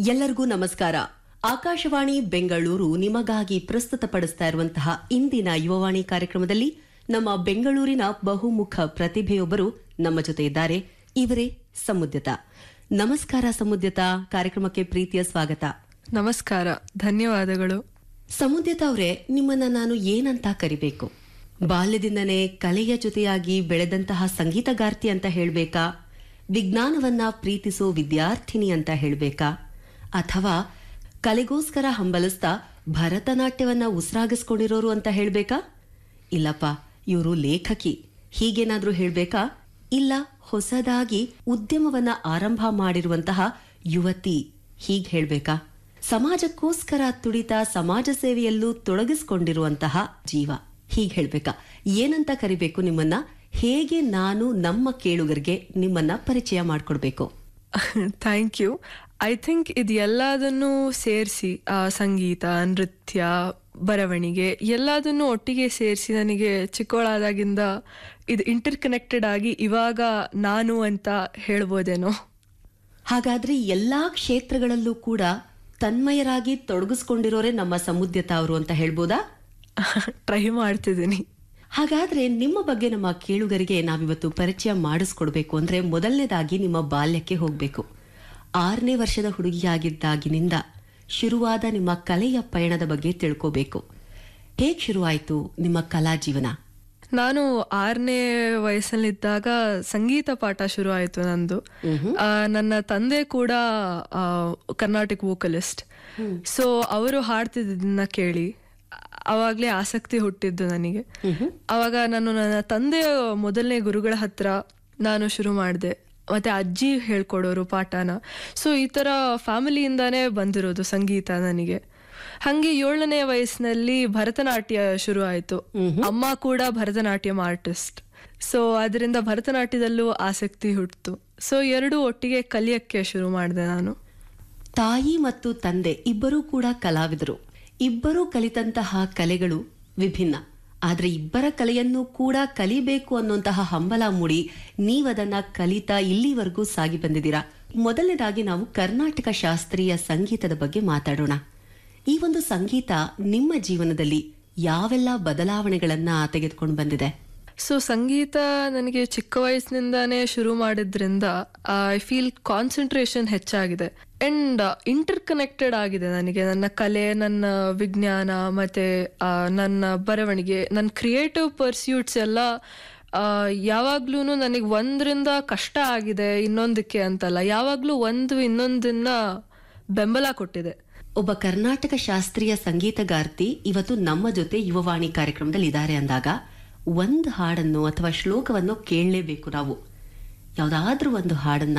ಎಲ್ಲರಿಗೂ ನಮಸ್ಕಾರ ಆಕಾಶವಾಣಿ ಬೆಂಗಳೂರು ನಿಮಗಾಗಿ ಪ್ರಸ್ತುತಪಡಿಸ್ತಾ ಇರುವಂತಹ ಇಂದಿನ ಯುವವಾಣಿ ಕಾರ್ಯಕ್ರಮದಲ್ಲಿ ನಮ್ಮ ಬೆಂಗಳೂರಿನ ಬಹುಮುಖ ಪ್ರತಿಭೆಯೊಬ್ಬರು ನಮ್ಮ ಜೊತೆ ಇದ್ದಾರೆ ಇವರೇ ಸಮುದ್ಯತ ನಮಸ್ಕಾರ ಸಮುದ್ಯತ ಕಾರ್ಯಕ್ರಮಕ್ಕೆ ಪ್ರೀತಿಯ ಸ್ವಾಗತ ನಮಸ್ಕಾರ ಧನ್ಯವಾದಗಳು ಸಮುದ್ಯತ ಅವರೇ ನಿಮ್ಮನ್ನ ನಾನು ಏನಂತ ಕರಿಬೇಕು ಬಾಲ್ಯದಿಂದನೇ ಕಲೆಯ ಜೊತೆಯಾಗಿ ಬೆಳೆದಂತಹ ಸಂಗೀತಗಾರ್ತಿ ಅಂತ ಹೇಳ್ಬೇಕಾ ವಿಜ್ಞಾನವನ್ನ ಪ್ರೀತಿಸೋ ವಿದ್ಯಾರ್ಥಿನಿ ಅಂತ ಹೇಳ್ಬೇಕಾ ಅಥವಾ ಕಲೆಗೋಸ್ಕರ ಹಂಬಲಿಸ್ತಾ ಭರತನಾಟ್ಯವನ್ನ ಉಸಿರಾಗಿಸ್ಕೊಂಡಿರೋರು ಅಂತ ಹೇಳ್ಬೇಕಾ ಇಲ್ಲಪ್ಪ ಇವರು ಲೇಖಕಿ ಹೀಗೇನಾದ್ರೂ ಹೇಳ್ಬೇಕಾ ಇಲ್ಲ ಹೊಸದಾಗಿ ಉದ್ಯಮವನ್ನ ಆರಂಭ ಮಾಡಿರುವಂತಹ ಯುವತಿ ಹೀಗ್ ಹೇಳ್ಬೇಕಾ ಸಮಾಜಕ್ಕೋಸ್ಕರ ತುಡಿತ ಸಮಾಜ ಸೇವೆಯಲ್ಲೂ ತೊಡಗಿಸಿಕೊಂಡಿರುವಂತಹ ಜೀವ ಹೀಗ್ ಹೇಳ್ಬೇಕಾ ಏನಂತ ಕರಿಬೇಕು ನಿಮ್ಮನ್ನ ಹೇಗೆ ನಾನು ನಮ್ಮ ಕೇಳುಗರಿಗೆ ನಿಮ್ಮನ್ನ ಪರಿಚಯ ಮಾಡ್ಕೊಡ್ಬೇಕು ಥ್ಯಾಂಕ್ ಯು ಐ ಥಿಂಕ್ ಇದು ಎಲ್ಲದನ್ನೂ ಸೇರಿಸಿ ಸಂಗೀತ ನೃತ್ಯ ಬರವಣಿಗೆ ಎಲ್ಲದನ್ನು ಒಟ್ಟಿಗೆ ಸೇರಿಸಿ ನನಗೆ ಚಿಕ್ಕವಳಾದಾಗಿಂದ ಇದು ಇಂಟರ್ ಕನೆಕ್ಟೆಡ್ ಆಗಿ ಇವಾಗ ನಾನು ಅಂತ ಹೇಳ್ಬೋದೇನೋ ಹಾಗಾದ್ರೆ ಎಲ್ಲಾ ಕ್ಷೇತ್ರಗಳಲ್ಲೂ ಕೂಡ ತನ್ಮಯರಾಗಿ ತೊಡಗಿಸ್ಕೊಂಡಿರೋರೆ ನಮ್ಮ ಸಮುದ್ಯತ ಅವರು ಅಂತ ಹೇಳ್ಬೋದಾ ಟ್ರೈ ಮಾಡ್ತಿದ್ದೀನಿ ಹಾಗಾದ್ರೆ ನಿಮ್ಮ ಬಗ್ಗೆ ನಮ್ಮ ಕೇಳುಗರಿಗೆ ನಾವಿವತ್ತು ಪರಿಚಯ ಮಾಡಿಸ್ಕೊಡ್ಬೇಕು ಅಂದ್ರೆ ಮೊದಲನೇದಾಗಿ ನಿಮ್ಮ ಬಾಲ್ಯಕ್ಕೆ ಹೋಗ್ಬೇಕು ಆರನೇ ವರ್ಷದ ಹುಡುಗಿಯಾಗಿದ್ದಾಗಿನಿಂದ ಶುರುವಾದ ನಿಮ್ಮ ಕಲೆಯ ಪಯಣದ ಬಗ್ಗೆ ತಿಳ್ಕೋಬೇಕು ಹೇಗ್ ಶುರುವಾಯ್ತು ನಿಮ್ಮ ಕಲಾ ಜೀವನ ನಾನು ಆರನೇ ವಯಸ್ಸಲ್ಲಿದ್ದಾಗ ಸಂಗೀತ ಪಾಠ ಶುರು ಆಯಿತು ನಂದು ಆ, ನನ್ನ ತಂದೆ ಕೂಡ ಕರ್ನಾಟಕ ವೋಕಲಿಸ್ಟ್ ಸೊ ಅವರು ಹಾಡ್ತಿದ್ದನ್ನ ಕೇಳಿ ಅವಾಗಲೇ ಆಸಕ್ತಿ ಹುಟ್ಟಿದ್ದು ನನಗೆ ಅವಾಗ ನಾನು ನನ್ನ ತಂದೆಯ ಮೊದಲನೇ ಗುರುಗಳ ಹತ್ರ ನಾನು ಶುರು ಮಾಡಿದೆ ಮತ್ತೆ ಅಜ್ಜಿ ಹೇಳ್ಕೊಡೋರು ಪಾಠನ ಸೊ ಈ ಥರ ಫ್ಯಾಮಿಲಿಯಿಂದಾನೇ ಬಂದಿರೋದು ಸಂಗೀತ ನನಗೆ ಹಂಗೆ ಏಳನೇ ವಯಸ್ಸಿನಲ್ಲಿ ಭರತನಾಟ್ಯ ಶುರು ಆಯಿತು ಅಮ್ಮ ಕೂಡ ಭರತನಾಟ್ಯಂ ಆರ್ಟಿಸ್ಟ್ ಸೊ ಅದರಿಂದ ಭರತನಾಟ್ಯದಲ್ಲೂ ಆಸಕ್ತಿ ಹುಟ್ಟಿತು ಸೊ ಎರಡೂ ಒಟ್ಟಿಗೆ ಕಲಿಯಕ್ಕೆ ಶುರು ಮಾಡಿದೆ ನಾನು ತಾಯಿ ಮತ್ತು ತಂದೆ ಇಬ್ಬರೂ ಕೂಡ ಕಲಾವಿದರು ಇಬ್ಬರೂ ಕಲಿತಂತಹ ಕಲೆಗಳು ವಿಭಿನ್ನ ಆದ್ರೆ ಇಬ್ಬರ ಕಲೆಯನ್ನು ಕೂಡ ಕಲಿಬೇಕು ಅನ್ನುವಂತಹ ಹಂಬಲ ಮೂಡಿ ನೀವದನ್ನ ಕಲಿತಾ ಇಲ್ಲಿವರೆಗೂ ಸಾಗಿ ಬಂದಿದ್ದೀರಾ ಮೊದಲನೇದಾಗಿ ನಾವು ಕರ್ನಾಟಕ ಶಾಸ್ತ್ರೀಯ ಸಂಗೀತದ ಬಗ್ಗೆ ಮಾತಾಡೋಣ ಈ ಒಂದು ಸಂಗೀತ ನಿಮ್ಮ ಜೀವನದಲ್ಲಿ ಯಾವೆಲ್ಲ ಬದಲಾವಣೆಗಳನ್ನ ತೆಗೆದುಕೊಂಡು ಬಂದಿದೆ ಸೊ ಸಂಗೀತ ನನಗೆ ಚಿಕ್ಕ ವಯಸ್ಸಿನಿಂದಾನೇ ಶುರು ಮಾಡಿದ್ರಿಂದ ಐ ಫೀಲ್ ಕಾನ್ಸಂಟ್ರೇಷನ್ ಹೆಚ್ಚಾಗಿದೆ ಅಂಡ್ ಇಂಟರ್ ಕನೆಕ್ಟೆಡ್ ಆಗಿದೆ ನನಗೆ ನನ್ನ ಕಲೆ ನನ್ನ ವಿಜ್ಞಾನ ಮತ್ತೆ ಆ, ನನ್ನ ಬರವಣಿಗೆ ನನ್ನ ಕ್ರಿಯೇಟಿವ್ ಪರ್ಸ್ಯೂಟ್ಸ್ ಎಲ್ಲ ಯಾವಾಗ್ಲೂ ನನಗೆ ಒಂದರಿಂದ ಕಷ್ಟ ಆಗಿದೆ ಇನ್ನೊಂದಕ್ಕೆ ಅಂತಲ್ಲ ಯಾವಾಗ್ಲೂ ಒಂದು ಇನ್ನೊಂದನ್ನ ಬೆಂಬಲ ಕೊಟ್ಟಿದೆ ಒಬ್ಬ ಕರ್ನಾಟಕ ಶಾಸ್ತ್ರೀಯ ಸಂಗೀತಗಾರ್ತಿ ಇವತ್ತು ನಮ್ಮ ಜೊತೆ ಯುವವಾಣಿ ಕಾರ್ಯಕ್ರಮದಲ್ಲಿ ಇದ್ದಾರೆ ಅಂದಾಗ ಒಂದು ಹಾಡನ್ನು ಅಥವಾ ಶ್ಲೋಕವನ್ನು ಕೇಳಲೇಬೇಕು ನಾವು ಯಾವುದಾದ್ರೂ ಒಂದು ಹಾಡನ್ನ